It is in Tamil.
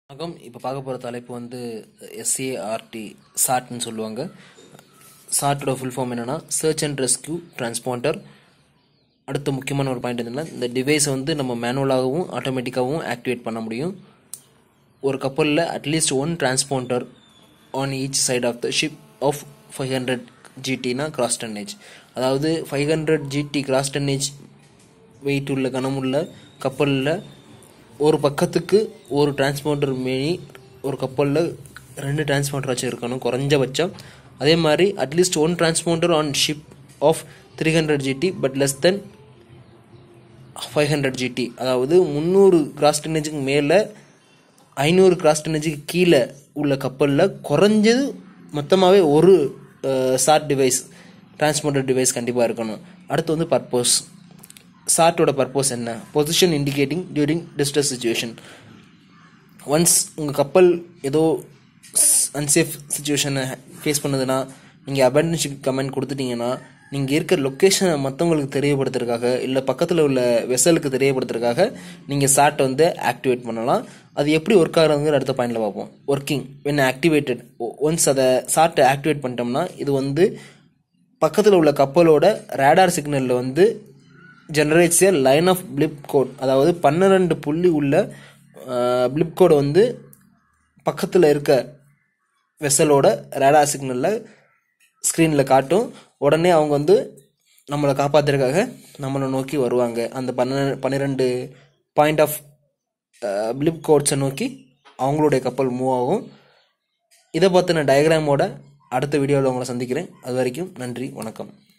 வணக்கம் இப்போ பார்க்க போகிற தலைப்பு வந்து எஸ்ஏஆர்டி சாட்னு சொல்லுவாங்க சாட்டோட ஃபுல் ஃபார்ம் என்னென்னா சர்ச் அண்ட் ரெஸ்க்யூ டிரான்ஸ்பாண்டர் அடுத்த முக்கியமான ஒரு பாயிண்ட் என்னென்னா இந்த டிவைஸை வந்து நம்ம மேனுவலாகவும் ஆட்டோமேட்டிக்காகவும் ஆக்டிவேட் பண்ண முடியும் ஒரு கப்பலில் at least one transponder on each side of the ship of five hundred ஜிடினா கிராஸ் டன்னேஜ் அதாவது five hundred GT gross tonnage weight உள்ள கனமுள்ள கப்பலில் ஒரு பக்கத்துக்கு ஒரு டிரான்ஸ்பாண்டர் மேனி ஒரு கப்பலில் ரெண்டு டிரான்ஸ்பாண்டர் வச்சு இருக்கணும் குறைஞ்சபட்சம் அதே மாதிரி at least one transponder on ship of three hundred GT but less than five hundred GT அதாவது முந்நூறு கிராஸ் டன்னேஜுக்கு மேலே ஐநூறு கிராஸ் டன்னேஜுக்கு கீழே உள்ள கப்பலில் குறைஞ்சது மொத்தமாகவே ஒரு சாட் டிவைஸ் டிரான்ஸ்பாண்டர் டிவைஸ் கண்டிப்பாக இருக்கணும் அடுத்து வந்து பர்பஸ் சார்ட்டோட பர்பஸ் என்ன position indicating during distress situation once உங்கள் கப்பல் ஏதோ அன்சேஃப் சுச்சுவேஷனை ஃபேஸ் பண்ணுதுன்னா நீங்கள் அபண்டன்ஷிப் கமெண்ட் கொடுத்துட்டீங்கன்னா நீங்கள் இருக்கிற லொக்கேஷனை மற்றவங்களுக்கு தெரியப்படுத்துறதுக்காக இல்லை பக்கத்தில் உள்ள வெசலுக்கு தெரியப்படுத்துறதுக்காக நீங்கள் சாட்டை வந்து ஆக்டிவேட் பண்ணலாம் அது எப்படி ஒர்க் ஆகுறதுங்கிற அடுத்த பாயிண்டில் பார்ப்போம் ஒர்க்கிங் வென் ஆக்டிவேட்டட் ஒன்ஸ் அதை சாட்டை ஆக்டிவேட் பண்ணிட்டோம்னா இது வந்து பக்கத்தில் உள்ள கப்பலோட ரேடார் சிக்னலில் வந்து generates a line of blip code அதாவது பன்னிரெண்டு புள்ளி உள்ள பிளிப் கோடை வந்து பக்கத்தில் இருக்க வெசலோட ரேடார் சிக்னலில் ஸ்க்ரீனில் காட்டும் உடனே அவங்க வந்து நம்மளை காப்பாற்றுறதுக்காக நம்மளை நோக்கி வருவாங்க அந்த பன்ன பன்னிரெண்டு பாயிண்ட் ஆஃப் பிளிப் கோட்ஸை நோக்கி அவங்களுடைய கப்பல் மூவ் ஆகும் இதை பற்றின டயக்ராமோட அடுத்த வீடியோவில் உங்களை சந்திக்கிறேன் அது வரைக்கும் நன்றி வணக்கம்